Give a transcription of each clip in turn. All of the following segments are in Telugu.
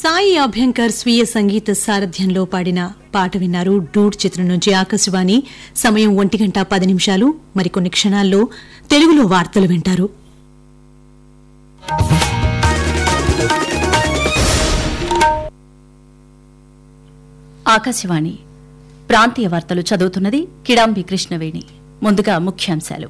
సాయి అభ్యంకర్ స్వీయ సంగీత సారథ్యంలో పాడిన పాట విన్నారు డూడ్ చిత్రం నుంచి ఆకాశవాణి సమయం ఒంటి గంట పది నిమిషాలు మరికొన్ని క్షణాల్లో తెలుగులో వార్తలు వింటారు ఆకాశవాణి ప్రాంతీయ వార్తలు చదువుతున్నది కిడాంబి కృష్ణవేణి ముందుగా ముఖ్యాంశాలు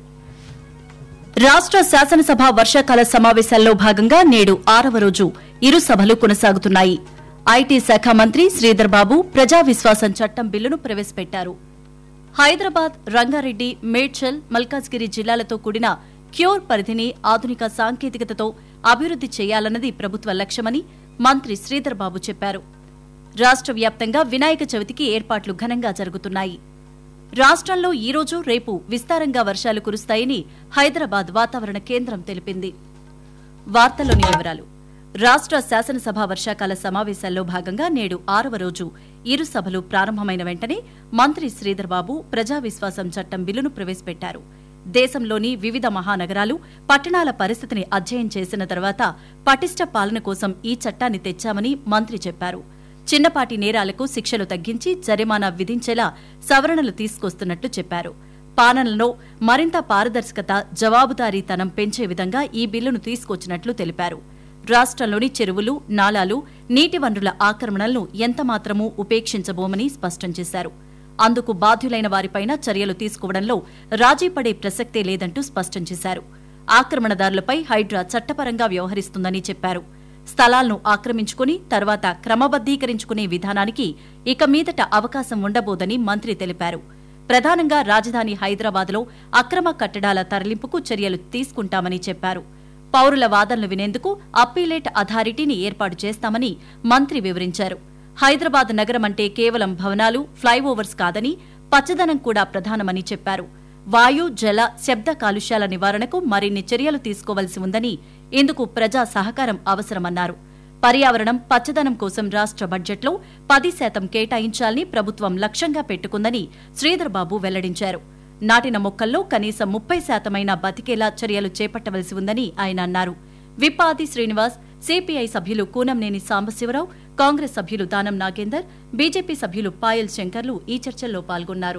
రాష్ట్ర శాసనసభ వర్షాకాల సమావేశాల్లో భాగంగా నేడు ఆరవ రోజు ఇరు సభలు కొనసాగుతున్నాయి ఐటీ శాఖ మంత్రి శ్రీధర్ బాబు ప్రజా విశ్వాసం చట్టం బిల్లును ప్రవేశపెట్టారు హైదరాబాద్ రంగారెడ్డి మేడ్చల్ మల్కాజ్గిరి జిల్లాలతో కూడిన క్యూర్ పరిధిని ఆధునిక సాంకేతికతతో అభివృద్ది చేయాలన్నది ప్రభుత్వ లక్ష్యమని మంత్రి శ్రీధర్ బాబు చెప్పారు రాష్ట్ర వ్యాప్తంగా వినాయక చవితికి ఏర్పాట్లు ఘనంగా జరుగుతున్నాయి రాష్ట్రంలో ఈ రోజు రేపు విస్తారంగా వర్షాలు కురుస్తాయని హైదరాబాద్ వాతావరణ కేంద్రం తెలిపింది వార్తల్లోని వివరాలు రాష్ట్ర శాసనసభ వర్షాకాల సమావేశాల్లో భాగంగా నేడు ఆరవ రోజు ఇరు సభలు ప్రారంభమైన వెంటనే మంత్రి శ్రీధర్ బాబు ప్రజా విశ్వాసం చట్టం బిల్లును ప్రవేశపెట్టారు దేశంలోని వివిధ మహానగరాలు పట్టణాల పరిస్థితిని అధ్యయనం చేసిన తర్వాత పటిష్ట పాలన కోసం ఈ చట్టాన్ని తెచ్చామని మంత్రి చెప్పారు చిన్నపాటి నేరాలకు శిక్షలు తగ్గించి జరిమానా విధించేలా సవరణలు తీసుకొస్తున్నట్లు చెప్పారు పాలనలో మరింత పారదర్శకత జవాబుదారీతనం పెంచే విధంగా ఈ బిల్లును తీసుకొచ్చినట్లు తెలిపారు రాష్ట్రంలోని చెరువులు నాలాలు నీటి వనరుల ఆక్రమణలను ఎంతమాత్రమూ ఉపేక్షించబోమని స్పష్టం చేశారు అందుకు బాధ్యులైన వారిపైన చర్యలు తీసుకోవడంలో రాజీ పడే ప్రసక్తే లేదంటూ స్పష్టం చేశారు ఆక్రమణదారులపై హైడ్రా చట్టపరంగా వ్యవహరిస్తుందని చెప్పారు స్థలాలను ఆక్రమించుకుని తర్వాత క్రమబద్దీకరించుకునే విధానానికి ఇక మీదట అవకాశం ఉండబోదని మంత్రి తెలిపారు ప్రధానంగా రాజధాని హైదరాబాద్లో అక్రమ కట్టడాల తరలింపుకు చర్యలు తీసుకుంటామని చెప్పారు పౌరుల వాదనలు వినేందుకు అప్పీలేట్ అథారిటీని ఏర్పాటు చేస్తామని మంత్రి వివరించారు హైదరాబాద్ నగరం అంటే కేవలం భవనాలు ఫ్లైఓవర్స్ కాదని పచ్చదనం కూడా ప్రధానమని చెప్పారు వాయు జల శబ్ద కాలుష్యాల నివారణకు మరిన్ని చర్యలు తీసుకోవలసి ఉందని ఇందుకు ప్రజా సహకారం అవసరమన్నారు పర్యావరణం పచ్చదనం కోసం రాష్ట్ర బడ్జెట్లో పది శాతం కేటాయించాలని ప్రభుత్వం లక్ష్యంగా పెట్టుకుందని శ్రీధర్ బాబు వెల్లడించారు నాటిన మొక్కల్లో కనీసం ముప్పై శాతమైన బతికేలా చర్యలు చేపట్టవలసి ఉందని ఆయన అన్నారు విప్ ఆది శ్రీనివాస్ సిపిఐ సభ్యులు కూనంనేని సాంబశివరావు కాంగ్రెస్ సభ్యులు దానం నాగేందర్ బీజేపీ సభ్యులు పాయల్ శంకర్లు ఈ చర్చల్లో పాల్గొన్నారు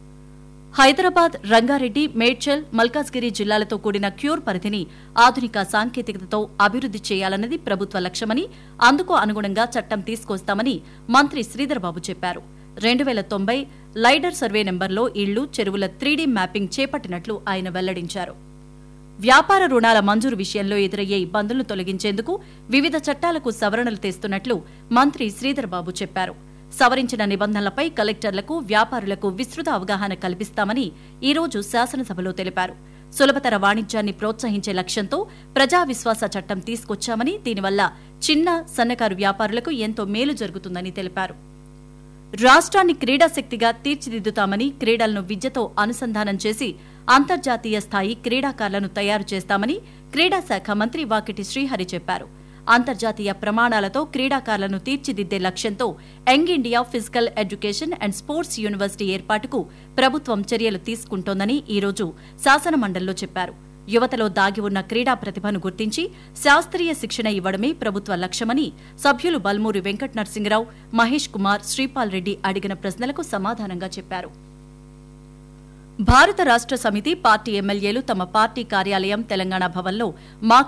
హైదరాబాద్ రంగారెడ్డి మేడ్చల్ మల్కాజ్గిరి జిల్లాలతో కూడిన క్యూర్ పరిధిని ఆధునిక సాంకేతికతతో అభివృద్ది చేయాలన్నది ప్రభుత్వ లక్ష్యమని అందుకు అనుగుణంగా చట్టం తీసుకొస్తామని మంత్రి శ్రీధర్బాబు చెప్పారు రెండు వేల తొంభై లైడర్ సర్వే నెంబర్లో ఇళ్లు చెరువుల త్రీడీ మ్యాపింగ్ చేపట్టినట్లు ఆయన వెల్లడించారు వ్యాపార రుణాల మంజూరు విషయంలో ఎదురయ్యే ఇబ్బందులను తొలగించేందుకు వివిధ చట్టాలకు సవరణలు తెస్తున్నట్లు మంత్రి శ్రీధర్ బాబు చెప్పారు సవరించిన నిబంధనలపై కలెక్టర్లకు వ్యాపారులకు విస్తృత అవగాహన కల్పిస్తామని ఈ రోజు శాసనసభలో తెలిపారు సులభతర వాణిజ్యాన్ని ప్రోత్సహించే లక్ష్యంతో ప్రజా విశ్వాస చట్టం తీసుకొచ్చామని దీనివల్ల చిన్న సన్నకారు వ్యాపారులకు ఎంతో మేలు జరుగుతుందని తెలిపారు రాష్ట్రాన్ని క్రీడాశక్తిగా తీర్చిదిద్దుతామని క్రీడలను విద్యతో అనుసంధానం చేసి అంతర్జాతీయ స్థాయి క్రీడాకారులను తయారు చేస్తామని క్రీడా శాఖ మంత్రి వాకిటి శ్రీహరి చెప్పారు అంతర్జాతీయ ప్రమాణాలతో క్రీడాకారులను తీర్చిదిద్దే లక్ష్యంతో young India physical education and sports university ఏర్పాటుకు ప్రభుత్వం చర్యలు తీసుకుంటోందని ఈ రోజు శాసనమండలిలో చెప్పారు యువతలో దాగి ఉన్న క్రీడా ప్రతిభను గుర్తించి శాస్త్రీయ శిక్షణ ఇవ్వడమే ప్రభుత్వ లక్ష్యమని సభ్యులు బల్మూరి వెంకట నరసింహరావు మహేష్ కుమార్ శ్రీపాల్ రెడ్డి అడిగిన ప్రశ్నలకు సమాధానంగా చెప్పారు భారత రాష్ట్ర సమితి పార్టీ ఎమ్మెల్యేలు తమ పార్టీ కార్యాలయం తెలంగాణ భవన్లో మాక్